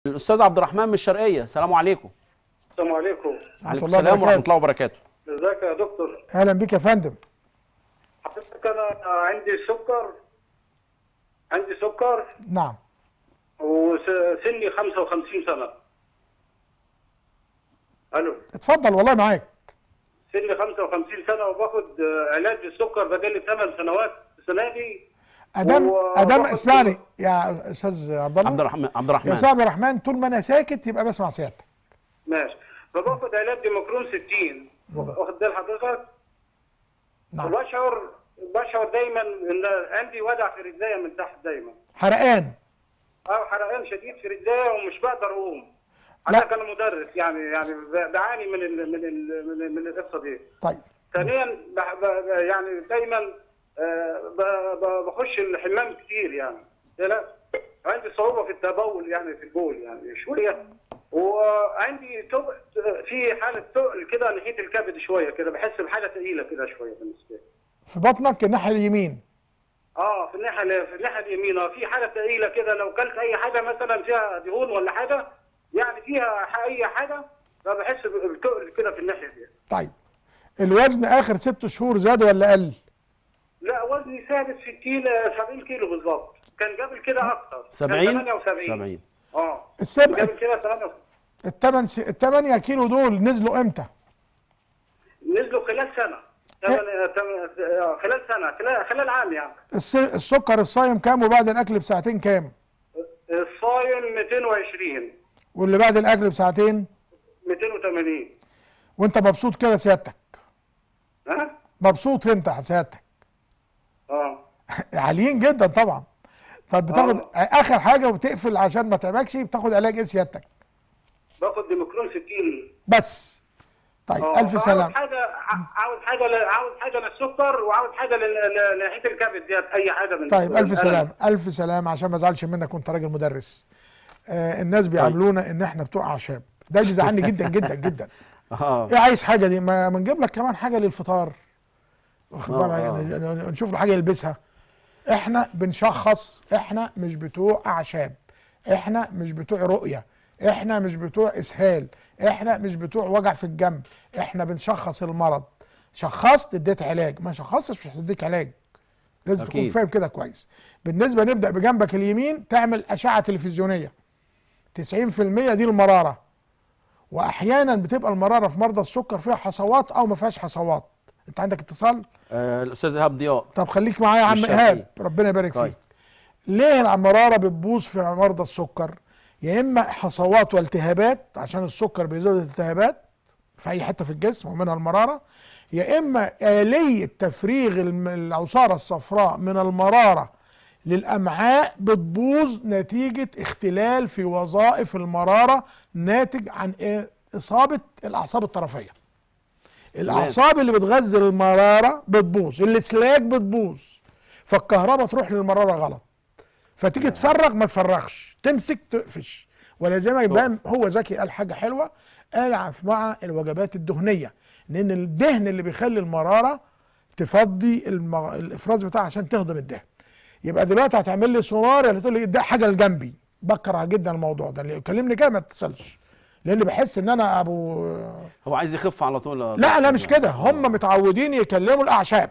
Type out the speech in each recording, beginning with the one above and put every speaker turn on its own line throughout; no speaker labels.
الاستاذ عبد الرحمن من الشرقيه السلام عليكم
السلام عليكم
ورحمة
عليكم
الله
السلام ورحمه
وبركاته
الله وبركاته
ازيك يا دكتور
اهلا بك يا فندم
حضرتك انا عندي سكر عندي سكر
نعم
وسني 55 سنه الو
اتفضل والله معاك
سني 55 سنه وباخد آه، علاج السكر بقالي 8 سنوات السنه دي
ادام
هو
ادام
باخد-
اسمعني يا استاذ عبد الله
عبد الرحمن عبد
يا
الرحمن
استاذ عبد الرحمن طول ما انا ساكت يبقى بسمع سيادتك
ماشي فباخد علاج ديموكرون 60 واخد بال حضرتك
نعم
وبشعر بشعر دايما ان عندي وجع في رجليا من تحت دايما
حرقان
اه حرقان شديد في رجليا ومش بقدر اقوم
لا.
انا كان مدرس يعني يعني ب- بعاني من ال من ال من, ال من القصه دي
طيب
ثانيا بح- ب- يعني دايما آه، ب- ب- بخش الحمام كتير يعني لا عندي صعوبه في التبول يعني في البول يعني شويه وعندي تق... في حاله تقل كده ناحيه الكبد شويه كده بحس بحاجه ثقيله كده شويه بالنسبه لي
في بطنك الناحيه اليمين
اه في الناحيه في الناحيه اليمين اه في حاجه ثقيله كده لو كلت اي حاجه مثلا فيها دهون ولا حاجه يعني فيها ح- اي حاجه فبحس بالتقل كده في الناحيه دي
طيب الوزن اخر ست شهور زاد ولا قل
لا وزني ثابت 60 70 كيلو بالظبط كان قبل كده اكتر كان
70
78
70
اه
السبع
قبل كده 78
الثمان الثمانية كيلو دول نزلوا امتى
نزلوا خلال سنه تمن- تمن- آه، خلال سنه خلال خلال عام يعني
الس- السكر الصايم كام وبعد الاكل بساعتين كام
الصايم 220
واللي بعد الاكل بساعتين
280
وانت مبسوط كده سيادتك
ها
مبسوط انت سيادتك
اه
عاليين جدا طبعا طب بتاخد
آه.
اخر حاجه وبتقفل عشان ما تعبكش بتاخد علاج ايه سيادتك
باخد ديموكرون 60
بس طيب
آه،
الف
فعاوز
سلام
حاجه ع- عاوز حاجه ل- عاوز حاجه للسكر وعاوز حاجه لل- ل- لناحيه الكبد ديت اي حاجه من
طيب الف
الألم.
سلام الف سلام عشان ما ازعلش منك وانت راجل مدرس آه الناس بيعاملونا ان احنا بتوع اعشاب ده بيزعلني جدا جدا جدا
اه
ايه عايز حاجه دي ما ما نجيب لك كمان حاجه للفطار واخد
آه،
بالك
آه.
يعني نشوف له حاجه يلبسها احنا بنشخص احنا مش بتوع اعشاب احنا مش بتوع رؤيه احنا مش بتوع اسهال احنا مش بتوع وجع في الجنب احنا بنشخص المرض شخصت اديت علاج ما شخصتش مش هديك علاج لازم تكون
أكيد.
فاهم كده كويس بالنسبه نبدا بجنبك اليمين تعمل اشعه تلفزيونيه 90% دي المراره واحيانا بتبقى المراره في مرضى السكر فيها حصوات او ما فيهاش حصوات انت عندك اتصال
آه، الاستاذ ايهاب ضياء
طب خليك معايا يا عم
الشرقية.
ايهاب ربنا يبارك
طيب.
فيك ليه المراره بتبوظ في مرضى السكر يا اما حصوات والتهابات عشان السكر بيزود الالتهابات في اي حته في الجسم ومنها المراره يا اما اليه تفريغ الم- العصاره الصفراء من المراره للامعاء بتبوظ نتيجه اختلال في وظائف المراره ناتج عن إيه؟ اصابه الاعصاب الطرفيه الاعصاب اللي بتغذي المراره بتبوظ الاسلاك بتبوظ فالكهرباء تروح للمراره غلط فتيجي تفرغ ما تفرغش تمسك تقفش ولا زي ما يبان هو ذكي قال حاجه حلوه قال مع الوجبات الدهنيه لان الدهن اللي بيخلي المراره تفضي المغ... الافراز بتاعها عشان تهضم الدهن يبقى دلوقتي هتعمل لي سونار اللي تقول لي ده حاجه لجنبي بكره جدا الموضوع ده اللي يكلمني كده ما تتصلش لان بحس ان انا ابو
هو عايز يخف على طول يا
لا لا
دكتور.
مش كده هم متعودين يكلموا الاعشاب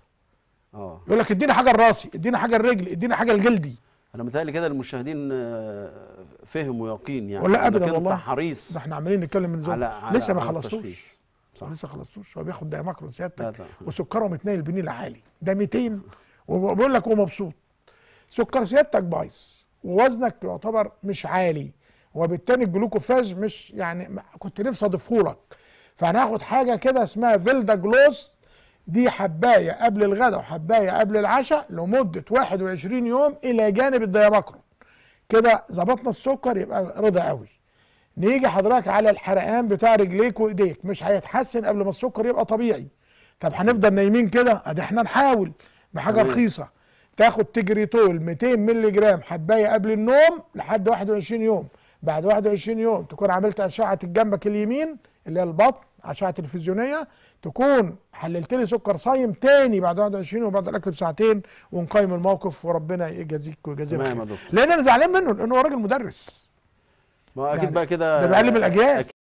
اه
يقول لك اديني حاجه لراسي اديني حاجه لرجلي اديني حاجه لجلدي
انا متهيألي كده المشاهدين آه، فهموا يقين يعني
ولا
إنك
ابدا
انت
والله
حريص
ده احنا عمالين نتكلم من
على-
زمان
على-
لسه ما
على
خلصتوش
التشخيص. صح.
لسه خلصتوش هو بياخد دايماكرون
لا،
سيادتك
لا.
وسكره متنيل البنيل عالي ده 200 وبقول لك هو مبسوط سكر سيادتك بايظ ووزنك يعتبر مش عالي وبالتالي الجلوكوفاج مش يعني ما- كنت نفسي اضيفه لك فهناخد حاجه كده اسمها فيلدا جلوس دي حبايه قبل الغداء وحبايه قبل العشاء لمده 21 يوم الى جانب الدياماكرون كده ظبطنا السكر يبقى رضا قوي نيجي حضرتك على الحرقان بتاع رجليك وايديك مش هيتحسن قبل ما السكر يبقى طبيعي طب هنفضل نايمين كده ادي احنا نحاول بحاجه
تمام.
رخيصه تاخد تجريتول 200 مللي جرام حبايه قبل النوم لحد 21 يوم بعد 21 يوم تكون عملت اشعه جنبك اليمين اللي هي البطن اشعه تلفزيونيه تكون حللت لي سكر صايم تاني بعد 21 وبعد الاكل بساعتين ونقيم الموقف وربنا يجازيك ويجازيه
تمام يا
الخير
دكتور.
لان انا زعلان منه لانه هو راجل مدرس
ما هو اكيد
يعني
بقى كده
ده بيعلم الاجيال